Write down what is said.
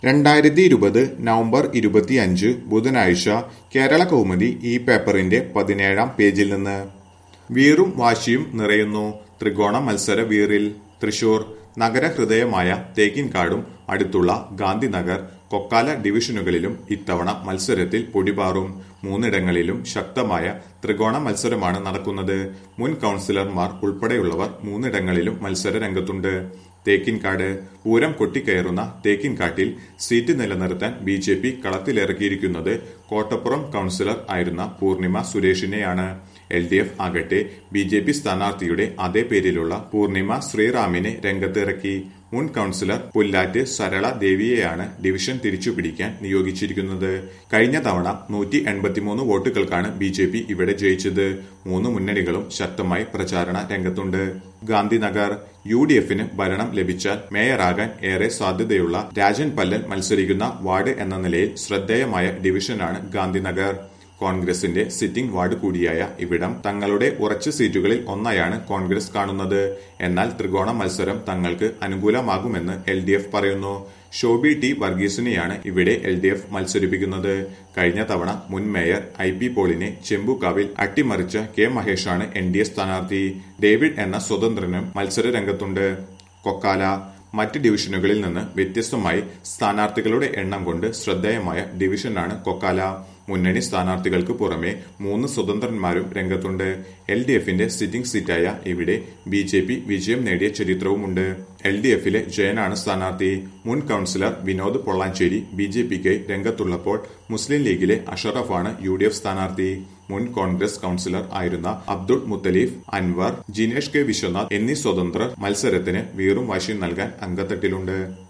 രണ്ടായിരത്തി ഇരുപത് നവംബർ ഇരുപത്തിയഞ്ച് ബുധനാഴ്ച കേരള കൗമുദി ഈ പേപ്പറിന്റെ പതിനേഴാം പേജിൽ നിന്ന് വീറും വാശിയും നിറയുന്നു ത്രികോണ മത്സര വീറിൽ തൃശൂർ നഗരഹൃദയമായ തേക്കിൻകാടും അടുത്തുള്ള ഗാന്ധിനഗർ കൊക്കാല ഡിവിഷനുകളിലും ഇത്തവണ മത്സരത്തിൽ പൊടിപാറും മൂന്നിടങ്ങളിലും ശക്തമായ ത്രികോണ മത്സരമാണ് നടക്കുന്നത് മുൻ കൗൺസിലർമാർ ഉൾപ്പെടെയുള്ളവർ മൂന്നിടങ്ങളിലും മത്സര രംഗത്തുണ്ട് തേക്കിൻകാട് പൂരം കൊട്ടിക്കയറുന്ന തേക്കിൻകാട്ടിൽ സീറ്റ് നിലനിർത്താൻ ബി ജെ പി കളത്തിലിറക്കിയിരിക്കുന്നത് കോട്ടപ്പുറം കൗൺസിലർ ആയിരുന്ന പൂർണിമ സുരേഷിനെയാണ് എൽ ഡി എഫ് ആകട്ടെ ബി ജെ പി സ്ഥാനാർത്ഥിയുടെ അതേ പേരിലുള്ള പൂർണിമ ശ്രീറാമിനെ രംഗത്തിറക്കി മുൻ കൗൺസിലർ പുല്ലാറ്റ് സരള ദേവിയെയാണ് ഡിവിഷൻ തിരിച്ചുപിടിക്കാൻ നിയോഗിച്ചിരിക്കുന്നത് കഴിഞ്ഞ തവണ നൂറ്റി എൺപത്തിമൂന്ന് വോട്ടുകൾക്കാണ് ബി ജെ പി ഇവിടെ ജയിച്ചത് മൂന്ന് മുന്നണികളും ശക്തമായി പ്രചാരണ രംഗത്തുണ്ട് ഗാന്ധിനഗർ യു ഡി എഫിന് ഭരണം ലഭിച്ചാൽ മേയറാകാൻ ഏറെ സാധ്യതയുള്ള രാജൻ പല്ലൻ മത്സരിക്കുന്ന വാർഡ് എന്ന നിലയിൽ ശ്രദ്ധേയമായ ഡിവിഷനാണ് ഗാന്ധിനഗർ കോൺഗ്രസിന്റെ സിറ്റിംഗ് വാർഡ് കൂടിയായ ഇവിടം തങ്ങളുടെ ഉറച്ച സീറ്റുകളിൽ ഒന്നായാണ് കോൺഗ്രസ് കാണുന്നത് എന്നാൽ ത്രികോണ മത്സരം തങ്ങൾക്ക് അനുകൂലമാകുമെന്ന് എൽ ഡി എഫ് പറയുന്നു ഷോബി ടി വർഗീസിനെയാണ് ഇവിടെ എൽ ഡി എഫ് മത്സരിപ്പിക്കുന്നത് കഴിഞ്ഞ തവണ മുൻ മേയർ ഐ പി പോളിനെ ചെമ്പുകാവിൽ അട്ടിമറിച്ച കെ മഹേഷാണ് എൻ ഡി എ സ്ഥാനാർത്ഥി ഡേവിഡ് എന്ന സ്വതന്ത്രനും മത്സര രംഗത്തുണ്ട് കൊക്കാല മറ്റ് ഡിവിഷനുകളിൽ നിന്ന് വ്യത്യസ്തമായി സ്ഥാനാർത്ഥികളുടെ എണ്ണം കൊണ്ട് ശ്രദ്ധേയമായ ഡിവിഷനാണ് കൊക്കാല മുന്നണി സ്ഥാനാർത്ഥികൾക്ക് പുറമെ മൂന്ന് സ്വതന്ത്രന്മാരും രംഗത്തുണ്ട് എൽ ഡി എഫിന്റെ സിറ്റിംഗ് സീറ്റായ ഇവിടെ ബി ജെ പി വിജയം നേടിയ ചരിത്രവുമുണ്ട് എൽ ഡി എഫിലെ ജയനാണ് സ്ഥാനാർത്ഥി മുൻ councillor Vinod Pollanchery B J പിക്ക് രംഗത്തുള്ളപ്പോൾ മുസ്ലിം ലീഗിലെ അഷറഫാണ് യു ഡി എഫ് സ്ഥാനാർത്ഥി മുൻ കോൺഗ്രസ് കൌൺസിലർ ആയിരുന്ന അബ്ദുൾ മുത്തലീഫ് അൻവർ ജിനേഷ് കെ വിശ്വനാഥ് എന്നീ സ്വതന്ത്രർ മത്സരത്തിന് വീറും വാശിയും നൽകാൻ അങ്കത്തട്ടിലുണ്ട്